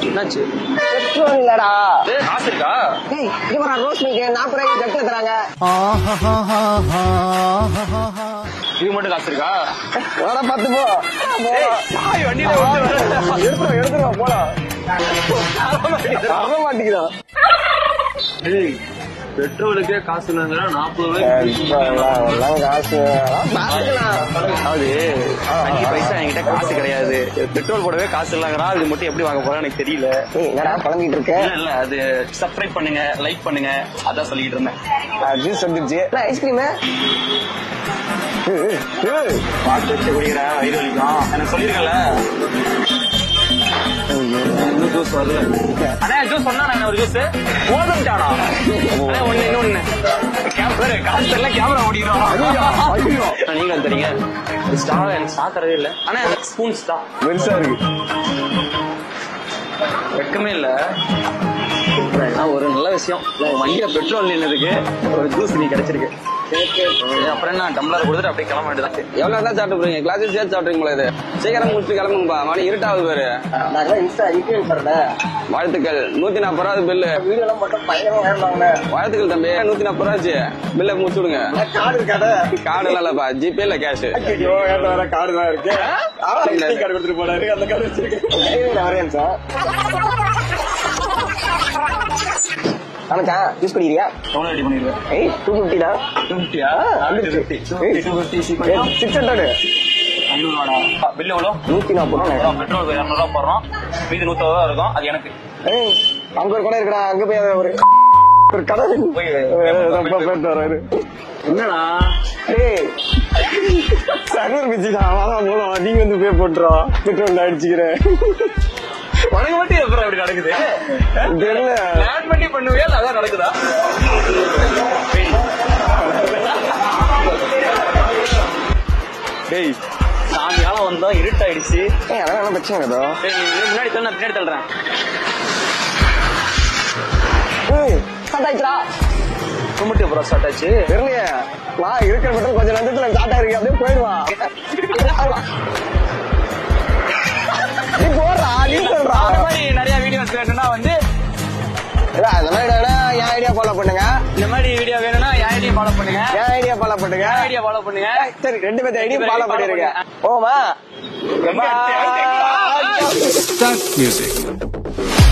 என்னாச்சு பெட்ரோல் இல்லடா ஏய், காசு இருக்கா டேய் இது வர ரோஸ் மில்க் நாற்பது ரூபாய்க்கு கட்டு தராங்க இது மட்டும் காசு இருக்கா வர பார்த்து போ ஏய், வண்டியில வந்து வர. எடுத்துரும் எடுத்துரும் போலாம் வர மாட்டேங்குதா ஏய், பெட்ரோலுக்கே காசு இல்லைங்கிற நாற்பது ரூபாய்க்கு எல்லாம் காசு பாத்துக்கலாம் அதாவது அஞ்சு பைசா என்கிட்ட காசு கிடையாது பெட்ரோல் போடவே காசு இல்லைங்கிறா இது மட்டும் எப்படி வாங்க போறேன் எனக்கு தெரியல ஏய் என்னடா குழம்பிட்டு இருக்க இல்ல இல்ல அது சப்ஸ்கிரைப் பண்ணுங்க லைக் பண்ணுங்க அதான் சொல்லிட்டு இருந்தேன் ஜூஸ் வந்துருச்சு ஐஸ்கிரீம் பார்த்து வச்சு குடிக்கிற வயிறு வலிக்கும் எனக்கு சொல்லிருக்கல இன்னும் ஜூஸ் வரல அண்ணா ஜூஸ் சொன்னா நான் ஒரு ஜூஸ் போதும்ட்டாடா அண்ணா ஒண்ணு இன்னொன்னு கேமரா காசு எல்லாம் கேமரா ஓடிக்கிறோம் நீங்க தெரியுங்க ஸ்டார் எனக்கு ஸ்டார் தரவே இல்ல அண்ணா ஸ்பூன்ஸ் தான் பெருசா இருக்கு வெட்கமே இல்ல ஆனா ஒரு நல்ல விஷயம் உன் வண்டியில பெட்ரோல் நின்னதுக்கு ஒரு ஜூஸ் நீ கிடைச்சிருக்கு அப்புறம் என்ன டம்ளர் கொடுத்துட்டு அப்படியே கிளம்ப வேண்டியதான் எவ்வளவு தான் சாப்பிட்டு போறீங்க கிளாஸ் சேர்த்து சாப்பிட்றீங்க போல இது சீக்கிரம் முடிச்சுட்டு கிளம்புங்கப்பா மணி இருட்டாவது பேரு நாங்க இன்ஸ்டா இன்ஃபுளுசர்ல வாழ்த்துக்கள் நூத்தி நாற்பது ரூபா பில்லு வீடியோ எல்லாம் மட்டும் பயங்கரமா வேண்டாங்க வாழ்த்துக்கள் தம்பி நூத்தி நாற்பது ரூபா ஆச்சு பில்ல முடிச்சு விடுங்க கார்டு இருக்காத கார்டு எல்லாம் இல்லப்பா ஜிபே இல்ல கேஷ் ஐயோ என்கிட்ட வர கார்டு தான் இருக்கு கார்டு கொடுத்துட்டு போனாரு அந்த கார்டு வச்சிருக்கேன் வரேன் சார் வணக்கம் யூஸ் பண்ணிக்கிறியா எவ்வளவு ரெடி பண்ணிருக்கேன் ஏய் டூ ஃபிஃப்டிடா ஃபிஃப்டியா டூ ஃபிஃப்டி சிக்ஸ் ஹண்ட்ரட் ஐநூறுவாடா பில் எவ்வளோ நூத்தி நாற்பது ரூபா பெட்ரோல் இரநூறுவா போடுறோம் மீதி நூத்தறுபது ரூபா இருக்கும் அது எனக்கு ஏய் அங்க ஒரு கடை இருக்குடா அங்க போய் ஒரு ஒரு கடை இருக்கு. போய் ஏய், இதோ போய் போயிட்டு வராரு என்னடா ஏய் சர்வர் பிச்சுடா வாங்க போலாம் நீங்க வந்து பே போட்டுறா பெட்ரோல் அடிச்சுக்கிறேன் உனக்கு மட்டும் எப்பறம் அப்படி நடக்குது தெரியல பிளான் பண்ணி பண்ணுவியா இல்ல அதான் நடக்குதா டேய் சாயங்காலம் வந்தோம் இருட்டாயிடுச்சு ஏய் அதெல்லாம் என்ன பிரச்சனை கிடையாது டேய், நீ முன்னாடி தள்ள நான் பின்னாடி தள்ளுறேன் ஏய் ஸ்டார்ட் ஆயிடுச்சுடா கும்பிட்டு அப்புறம் ஸ்டார்ட் ஆச்சு தெரியலையே வா இருக்கிற பெட்ரோல் கொஞ்சம் நேரத்துல ஸ்டார்ட் ஆயிருக்கு அப்படியே போயிடுவா நீ போடுறா நீ சொல்றா அந்த மாதிரி நிறைய வீடியோஸ் வேணும்னா வந்து இல்ல அந்த மாதிரி வேணா என் ஐடியா ஃபாலோ பண்ணுங்க இந்த மாதிரி வீடியோ வேணும்னா என் ஐடியா ஃபாலோ பண்ணுங்க என் ஐடியா ஃபாலோ பண்ணுங்க என் ஐடியா ஃபாலோ பண்ணுங்க சரி ரெண்டு பேர்த்து ஐடியா ரெண்டு ஃபாலோ பேரையும் follow பண்ணிருங்க பண்ணுங்க. ஓமா Bye. Start music.